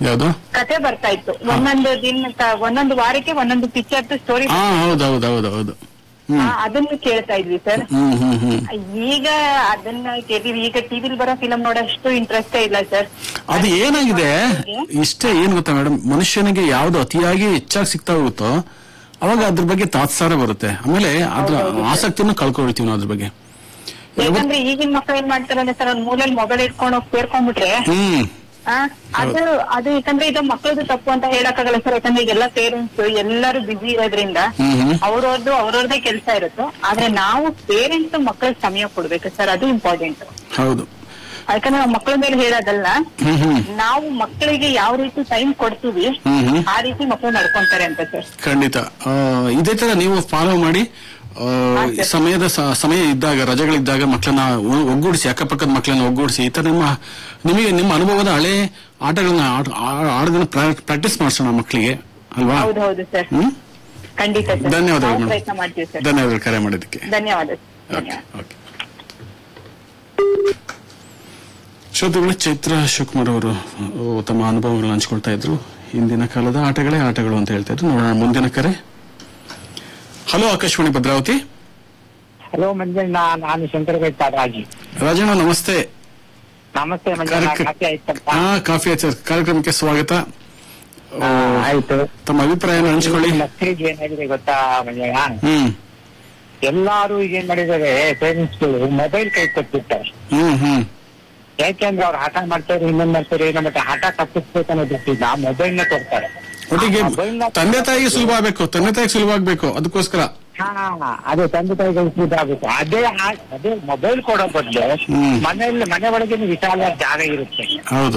ಯಾವ್ದು ಕತೆ ಬರ್ತಾ ಇತ್ತು ಒಂದೊಂದು ದಿನ ಒಂದೊಂದು ವಾರಕ್ಕೆ ಒಂದೊಂದು ಪಿಕ್ಚರ್ ಸ್ಟೋರಿ ಹಾ ಹೌದು ಹೌದು ಹೌದು ಹೌದು ಹ್ಮ್ ಅದನ್ನು ಕೇಳ್ತಾ ಇದ್ವಿ ಸರ್ ಹ್ಮ್ ಹ್ಮ್ ಹ್ಮ್ ಈಗ ಅದನ್ನ ಕೇಳಿದ್ವಿ ಈಗ ಟಿವಿಲಿ ಬರೋ ಫಿಲಂ ನೋಡೋಷ್ಟು ಇಂಟ್ರೆಸ್ಟೇ ಇಲ್ಲ ಸರ್ ಅದು ಏನಾಗಿದೆ ಇಷ್ಟೇ ಏನ್ ಗೊತ್ತಾ ಮೇಡಮ್ ಮನುಷ್ಯನಿಗೆ ಯಾವ್ದು ಅತಿಯಾಗಿ ಹೆಚ್ಚಾಗಿ ಸಿಗ್ತಾ ಹೋಗುತ್ತೋ ಅವಾಗ ಅದ್ರ ಬಗ್ಗೆ ತಾತ್ಸಾರ ಬರುತ್ತೆ ಆಮೇಲೆ ಅದ್ರ ಆಸಕ್ತಿನ ಕಳ್ಕೊಳ್ತೀವಿ ನಾವು ಅದ್ರ ಬಗ್ಗೆ ಯಾಕಂದ್ರೆ ಈಗಿನ ಮಕ್ಕಳು ಏನ್ ಮಾಡ್ತಾರಂದ್ರೆ ಸರ್ ಒಂದ್ ಮೂಲೆಯಲ್ಲಿ ಮೊಬೈಲ್ ಇಟ್ಕೊಂಡು ಹೋಗಿ ಸೇರ್ಕೊಂಡ್ಬಿಟ್ರೆ ಹ್ಮ್ ಆ, ಅದು ಅದು ಯಾಕಂದ್ರೆ ಇದು ಮಕ್ಕಳದು ತಪ್ಪು ಅಂತ ಹೇಳಕ್ಕಾಗಲ್ಲ ಸರ್ ಯಾಕಂದ್ರೆ ಈಗೆಲ್ಲ ಪೇರೆಂಟ್ಸ್ ಎಲ್ಲರೂ ಬಿಸಿ ಇರೋದ್ರಿಂದ ಹ್ಮ್ ಹ್ಮ್ ಅವ್ರವ್ರದ್ದು ಅವ್ರವ್ರದೇ ಕೆಲಸ ಇರುತ್ತೆ ಆದ್ರೆ ನಾವು ಪೇರೆಂಟ್ಸ್ ಮಕ್ಕಳಿಗೆ ಸಮಯ ಕೊಡ್ಬೇಕು ಸರ್ ಅದು ಇಂಪಾರ್ಟೆಂಟ್ ಹೌದು ಯಾಕಂದ್ರೆ ನಾವು ಮಕ್ಕಳ ಮೇಲೆ ಹೇಳೋದಲ್ಲ ಹ್ಮ್ ಹ್ಮ್ ನಾವು ಮಕ್ಕಳಿಗೆ ಯಾವ ರೀತಿ ಟೈಮ್ ಕೊಡ್ತೀವಿ ಹ್ಮ್ ಹ್ಮ್ ಆ ರೀತಿ ಮಕ್ಕಳು ನಡ್ಕೊಂತಾರೆ ಅಂತ ಸರ್ ಖಂಡಿತ ಆ, ಇದೇ ತರ ನೀವು ಫಾಲೋ ಮಾಡಿ ಆ, ಸಮಯದ ಸ- ಸಮಯ ಇದ್ದಾಗ ರಜೆಗಳಿದ್ದಾಗ ಮಕ್ಕಳನ್ನ ಒ- ಒಗ್ಗೂಡಿಸಿ ಅಕ್ಕಪಕ್ಕದ ಮಕ್ಕಳನ್ನ ಒಗ್ಗೂಡಿಸಿ ಈ ತರ ನಿಮ್ಮ ನಿಮಗೆ ನಿಮ್ಮ ಅನುಭವದ ಹಳೆ ಆಟಗಳನ್ನ ಆಡ್- ಆ- ಆಡೋದನ್ನ ಪ್ರಾಕ್ಟೀಸ್ ಮಾಡಿಸೋಣ ಮಕ್ಕಳಿಗೆ ಅಲ್ವಾ ಹೌದು ಹೌದು ಸರ್ ಹ್ಮ್ ಖಂಡಿತ ಸರ್ ಧನ್ಯವಾದಗಳು ನಾವು ಮೇಡಮ್. ಪ್ರಯತ್ನ ಮಾಡ್ತೀವಿ ಸರ್ ಧನ್ಯವಾದಗಳು ಕರೆ ಮಾಡಿದ್ದಕ್ಕೆ ಧನ್ಯವಾದ ಸರ್. ಓಕೆ ಧನ್ಯವಾದ ಓಕೆ ಶ್ರೋತೃಗಳೇ ಚೈತ್ರ ಶಿವಕುಮಾರ್ ಅವರು ಅಹ್, ತಮ್ಮ ಅನುಭವಗಳನ್ನ ಹಂಚ್ಕೊಳ್ತಾ ಇದ್ರು ಹಿಂದಿನ ಕಾಲದ ಆಟಗಳೇ ಆಟಗಳು ಅಂತ ಹೇಳ್ತಾ ಇದ್ರು ನೋಡೋಣ ಮುಂದಿನ ಕರೆ ಹಲೋ ಆಕಾಶವಾಣಿ ಭದ್ರಾವತಿ ಹಲೋ ಮಂಜಣ್ಣ ನಾನು ಶಂಕರಗೌಡ ರಾಜಿ ರಾಜಣ್ಣ ನಮಸ್ತೆ ನಮಸ್ತೆ ಮಂಜಣ್ಣ ಕಾರ್ಯಕ್ರಮ- ಕಾಫಿ ಆಯ್ತಪ್ಪ ಹಾ ಕಾಫಿ ಆಯ್ತು ಸರ್. ಕಾರ್ಯಕ್ರಮಕ್ಕೆ ಸ್ವಾಗತ ಆ, ಆಯ್ತು ತಮ್ಮ ಅಭಿಪ್ರಾಯನ ಹಂಚ್ಕೊಳ್ಳಿ ಮಕ್ಕಳಿಗೆ ಏನಾಗಿದೆ ಗೊತ್ತಾ ಮಂಜಣ್ಣ ಹ್ಮ್ ಎಲ್ಲಾರು ಈಗ ಏನ್ ಮಾಡಿದ್ದಾರೆ ಪೇರೆಂಟ್ಸ್ ಗಳು ಮೊಬೈಲ್ ಕೈ ಕೊಟ್ಬಿಡ್ತಾರೆ ಹ್ಮ್ ಹ್ಮ್ ಯಾಕೆಂದ್ರೆ ಅವ್ರು ಆಟ ಮಾಡ್ತಾರೆ ಇನ್ನೊಂದ್ ಮಾಡ್ತಾರೆ ಏನೋ ಮತ್ತೆ ಆಟ ತಪ್ಪಿಸ್ಬೇಕು ಅನ್ನೋ ದೃಷ್ಟಿಯಿಂದ ಮೊಬೈಲ್ ನ ಕೊಡ್ತಾರೆ ಒಟ್ಟಿಗೆ ಆ mobile ನ ತಂದೆ ತಾಯಿಗೆ ಸುಲಭ ಆಗ್ಬೇಕು ತಂದೆ ತಾಯಿಗೆ ಸುಲಭ ಆಗ್ಬೇಕು ಅದಕ್ಕೋಸ್ಕರ ಹಾ ಅದೇ ತಂದೆ ತಾಯಿಗೆ ಇದಾಗುತ್ತೆ ಅದೇ ಆ- ಅದೇ ಮೊಬೈಲ್ ಕೊಡೋ ಬದಲು ಹ್ಮ್. ಮನೆಯಲ್ಲಿ ಮನೆ ಒಳಗೆ ವಿಶಾಲ ಜಾಗ ಇರುತ್ತೆ ಹೌದು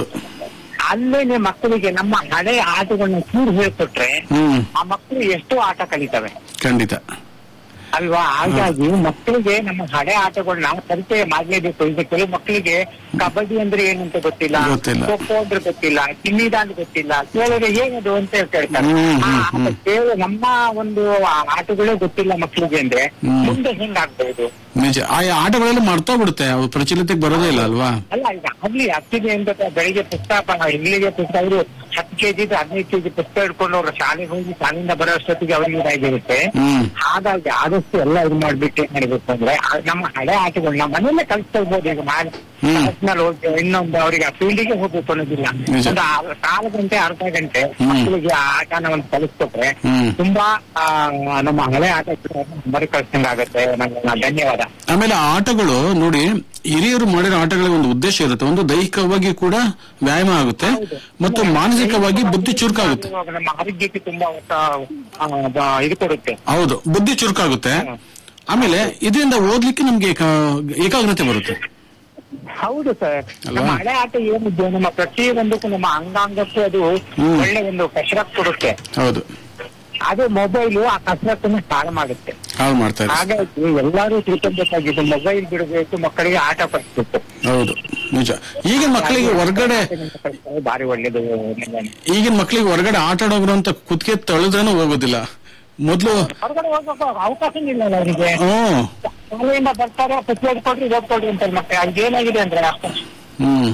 ಅಲ್ಲೇ ಮಕ್ಕಳಿಗೆ ನಮ್ಮ ಹಳೆ ಆಟಗಳನ್ನ ಚೂರು ಹೇಳ್ಕೊಟ್ರೆ ಹ್ಮ್ ಆ ಮಕ್ಕಳು ಎಷ್ಟೋ ಆಟ ಕಲಿತವೆ ಖಂಡಿತ ಅಲ್ವಾ ಹಾಗಾಗಿ ಮಕ್ಕಳಿಗೆ ನಮ್ಮ ಹಳೆ ಆಟಗಳನ್ನ ಪರಿಚಯ ಮಾಡ್ಲೇಬೇಕು ಈಗ ಕೆಲವು ಮಕ್ಕಳಿಗೆ ಕಬಡ್ಡಿ ಅಂದ್ರೆ ಏನಂತ ಗೊತ್ತಿಲ್ಲ ಗೊತ್ತಿಲ್ಲ. ಖೋ ಖೋ ಅಂದ್ರೆ ಗೊತ್ತಿಲ್ಲ ಚಿನ್ನಿದಾಂಡ್ ಗೊತ್ತಿಲ್ಲ ಕೇಳಿದ್ರೆ ಏನದು ಅಂತ ಹೇಳ್ತಾರೆ ಹ್ಮ್, ಆ, ಹ್ಮ್, ಆಟ ಕೇಳಿ ನಮ್ಮ ಒಂದು ಆ ಆಟಗಳೇ ಗೊತ್ತಿಲ್ಲ ಮಕ್ಕಳಿಗೆ ಅಂದ್ರೆ ಹ್ಮ್. ಮುಂದೆ ಹೆಂಗಾಗ್ಬಹುದು ನಿಜ ಆ ಆಟಗಳೆಲ್ಲ ಮರ್ತೋಗ್ಬಿಡುತ್ತೆ ಅವು ಪ್ರಚಲಿತಕ್ಕೆ ಬರೋದೇ ಇಲ್ಲ ಅಲ್ವಾ ಅಲ್ಲ ಈಗ ಆಗ್ಲಿ ಆಗ್ತಿದೆ ಅಂತ ಬೆಳಿಗ್ಗೆ ಪುಸ್ತಕ ಇಂಗ್ಲಿಗೆ ಪುಸ್ತಕ ಅವರು ಹತ್ತು ಕೆಜಿ ಹದಿನೈದು ಕೆಜಿ ಪುಸ್ತಕ ಹಿಡ್ಕೊಂಡು ಅವ್ರ ಶಾಲೆಗೆ ಹೋಗಿ ಶಾಲೆಯಿಂದ ಬರೋ ಅಷ್ಟೊತ್ತಿಗೆ ಅವ್ರಿಗೆ ಇದಾಗಿರುತ್ತೆ ಹ್ಮ್ ಹಾಗಾಗಿ ಆದಷ್ಟು ಎಲ್ಲ ಇದು ಮಾಡ್ಬಿಟ್ಟು ಏನ್ ಮಾಡ್ಬೇಕು ಅಂದ್ರೆ ಆ ನಮ್ಮ ಹಳೆ ಆಟಗಳನ್ನ ಮನೆಯಲ್ಲೇ ಕಲಿಸ್ತಾ ಇರ್ಬೋದು ಈಗ ಮಾಡಿ ಹ್ಮ್. ಕ್ಲಾಸ್ನಲ್ಲಿ ಹೋಗಿ ಇನ್ನೊಂದು ಅವರಿಗೆ ಆ ಫೀಲ್ಡಿಗೆ ಹೋಗ್ಬೇಕು ಅನ್ನೋದಿಲ್ಲ ನಿಜ. ಒಂದು ಆ- ಕಾಲು ಗಂಟೆ ಅರ್ಧ ಗಂಟೆ ಹ್ಮ್. ಮಕ್ಕಳಿಗೆ ಆ ಆಟನ ಒಂದು ಕಲಿಸ್ಕೊಟ್ರೆ ಹ್ಮ್. ತುಂಬಾ ಆ, ನಮ್ಮ ಹಳೆ ಆಟ ಮರುಕಳಿಸಂಗ್ ಆಗುತ್ತೆ ನಂಗೆ ಧನ್ಯವಾದ ಆಮೇಲೆ ಆ ಆಟಗಳು ನೋಡಿ ಹಿರಿಯರು ಮಾಡಿರೋ ಆಟಗಳಿಗೆ ಒಂದು ಉದ್ದೇಶ ಇರುತ್ತೆ ಒಂದು ದೈಹಿಕವಾಗಿ ಕೂಡ ವ್ಯಾಯಾಮ ಆಗುತ್ತೆ ಮತ್ತು ಮಾನಸಿಕವಾಗಿ ಬುದ್ಧಿ ಚುರುಕಾಗುತ್ತೆ ಇವಾಗ ನಮ್ಮ ಆರೋಗ್ಯಕ್ಕೆ ತುಂಬಾ ಹೊಸ ಆ, ಬ- ಇದು ಕೊಡುತ್ತೆ ಹೌದು ಬುದ್ಧಿ ಚುರುಕಾಗುತ್ತೆ ಆಮೇಲೆ ಇದರಿಂದ ಓದ್ಲಿಕ್ಕೆ ನಮ್ಗೆ ಏಕ- ಏಕಾಗ್ರತೆ ಬರುತ್ತೆ ಹೌದು ಸರ್ ಅಲ್ವಾ? ನಮ್ಮ ಹಳೆ ಆಟ ಏನಿದೆ ನಮ್ಮ ಪ್ರತಿಯೊಂದಕ್ಕೂ ನಮ್ಮ ಅಂಗಾಂಗಕ್ಕೂ ಅದು ಹ್ಮ್. ಒಳ್ಳೆ ಒಂದು ಕಸರತ್ ಕೊಡುತ್ತೆ ಹೌದು ಅದೇ ಮೊಬೈಲ್ ಆ ಕಸರತ್ತನ್ನ ಹಾಳು ಮಾಡುತ್ತೆ ಹಾಳು ಮಾಡ್ತಾ ಇದೆ ಹಾಗಾಗಿ ಎಲ್ಲರೂ ತಿಳ್ಕೊಬೇಕಾಗಿದೆ ಮೊಬೈಲ್ ಬಿಡಬೇಕು ಮಕ್ಕಳಿಗೆ ಆಟ ಪಡಿಸ್ಬೇಕು ಹೌದು ನಿಜ ಈಗಿನ ಮಕ್ಕಳಿಗೆ ಹೊರಗಡೆ ಭಾರಿ ಒಳ್ಳೇದು ನಿಜಾನೆ. ಈಗಿನ ಮಕ್ಕಳಿಗೆ ಹೊರಗಡೆ ಆಟ ಆಡೋರು ಅಂತ ಕುತ್ತಿಗೆ ತಳೆದ್ರೇನು ಹೋಗೋದಿಲ್ಲ ಮೊದ್ಲು ಹೊರಗಡೆ ಹೋಗ್ಬೇಕು ಅವಕಾಶ ಇಲ್ಲ ಅವರಿಗೆ ಹ್ಮ್ ಶಾಲೆಯಿಂದ ಬರ್ತಾರೆ ಪುಸ್ತಕ ಕೊಡ್ರಿ ಓದ್ಕೊಡ್ರಿ ಅಂತಾರೆ ಮಕ್ಕಳು ಅವ್ರಿಗೆ ಏನಾಗಿದೆ ಅಂದ್ರೆ ಹ್ಮ್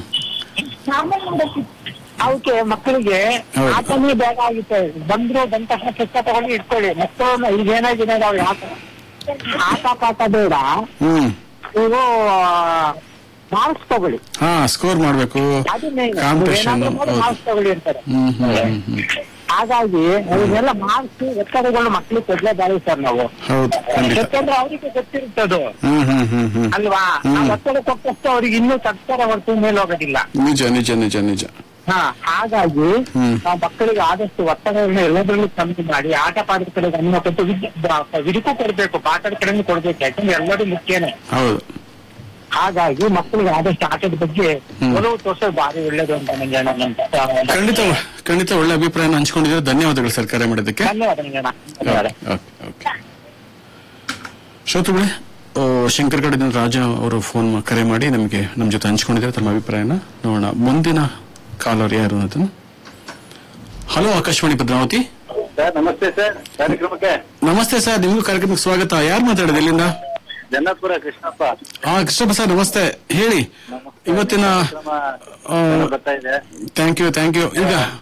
ಅವಕ್ಕೆ ಮಕ್ಕಳಿಗೆ ಹೌದು. ಆಟನೇ ಬೇಗ ಆಗಿತ್ತೆ ಬಂದ್ರು ಬಂದ ತಕ್ಷಣ ಪುಸ್ತಕ ತಗೊಂಡು ಇಟ್ಕೊಳ್ಳಿ ಮಕ್ಕಳನ್ನ ಈಗ ಏನಾಗಿದೆ ಅಂದ್ರೆ ಅವ್ರಿಗೆ ಆಟ ಆಟ ಪಾಠ ಬೇಡ ಹ್ಮ್ ನೀವು ಮಾರ್ಕ್ಸ್ ತಗೊಳ್ಳಿ ಹಾ ಸ್ಕೋರ್ ಮಾಡ್ಬೇಕು ಅದು main. ಕಾಂಪಿಟೇಷನ್ ನೀವೇನಾದ್ರೂ ಮಾಡಿ marks ತಗೊಳ್ಳಿ ಅಂತಾರೆ ಹ್ಮ್ ಹ್ಮ್ ಹ್ಮ್ ಹ್ಮ್ ಹಾಗಾಗಿ ಅದನ್ನೆಲ್ಲ ಮಾರ್ಕ್ಸ್ ಒತ್ತಡಗಳು ಮಕ್ಳಿಗೆ ಕೊಡ್ಲೇಬಾರಿ ಸರ್ ನಾವು ಹೌದು ಖಂಡಿತ ಯಾಕಂದ್ರೆ ಅವರಿಗೆ ಗೊತ್ತಿರುತ್ತದು ಹ್ಮ್ ಹ್ಮ್ ಹ್ಮ್ ಹ್ಮ್ ಅಲ್ವಾ ಹ್ಮ್. ನಾವು ಒತ್ತಡ ಕೊಟ್ಟಷ್ಟು ಅವ್ರಿಗೆ ಇನ್ನೂ ತಡ್ತಾರೆ ಹೊರತು ಮೇಲೆ ಹೋಗೋದಿಲ್ಲ ನಿಜ ನಿಜ ನಿಜ ನಿಜ ಹಾ ಹಾಗಾಗಿ ಹ್ಮ್. ನಾವು ಮಕ್ಕಳಿಗೆ ಆದಷ್ಟು ಒತ್ತಡಗಳನ್ನ ಎಲ್ಲದರಲ್ಲೂ ಕಮ್ಮಿ ಮಾಡಿ ಆಟ ಪಾಠದ ಕಡೆ ಗಮನ ಕೊಟ್ಟು ವಿದ್- ಬ- ವಿದಕ್ಕೂ ಕೊಡ್ಬೇಕು ಪಾಠದ ಕಡೆನೂ ಕೊಡ್ಬೇಕು ಯಾಕಂದ್ರೆ ಎಲ್ಲರೂ ಮುಖ್ಯನೇ ಹೌದು ಹಾಗಾಗಿ ಮಕ್ಕಳಿಗೆ ಆದಷ್ಟು ಆಟದ ಬಗ್ಗೆ ಹ್ಮ್. ಒಲವು ತೋರ್ಸೋದು ಭಾರಿ ಒಳ್ಳೇದು ಅಂತ ಮಂಜಣ್ಣ ನನ್ನ- ಖಂಡಿತ ಖಂಡಿತ ಒಳ್ಳೆ ಅಭಿಪ್ರಾಯನ ಹಂಚ್ಕೊಂಡಿದ್ದೀರಾ ಧನ್ಯವಾದಗಳು ಸರ್ ಕರೆ ಮಾಡಿದ್ದಕ್ಕೆ ಧನ್ಯವಾದ ಮಂಜಣ್ಣ ಧನ್ಯವಾದ ಓಕೆ ಓಕೆ ಶ್ರೋತೃಗಳೇ ಆ, ಶಂಕರಗಡದಿಂದ ರಾಜ ಅವರು ಫೋನ್ ಕರೆ ಮಾಡಿ ನಮಗೆ ನಮ್ಮ ಜೊತೆ ಹಂಚ್ಕೊಂಡಿದ್ದಾರೆ ತಮ್ಮ ಅಭಿಪ್ರಾಯನ ನೋಡೋಣ ಮುಂದಿನ ಕಾಲರ್ ಯಾರು ಅನ್ನೋದನ್ನು ಹಲೋ ಆಕಾಶವಾಣಿ ಭದ್ರಾವತಿ ಸರ್ ನಮಸ್ತೆ ಸರ್ ಕಾರ್ಯಕ್ರಮಕ್ಕೆ ನಮಸ್ತೆ ಸರ್ ನಿಮಗೂ ಕಾರ್ಯಕ್ರಮಕ್ಕೆ ಸ್ವಾಗತ ಯಾರು ಮಾತಾಡೋದು ಇಲ್ಲಿಂದ ಜನ್ನಾಪುರ ಕೃಷ್ಣಪ್ಪ ಹಾ ಕೃಷ್ಣಪ್ಪ ಸರ್ ನಮಸ್ತೆ ಹೇಳಿ ಇವತ್ತಿನ ಕಾರ್ಯಕ್ರಮ ಆ, ಬರ್ತಾ ಇದೆ ಥ್ಯಾಂಕ್ ಯು ಥ್ಯಾಂಕ್ ಯು ಈಗ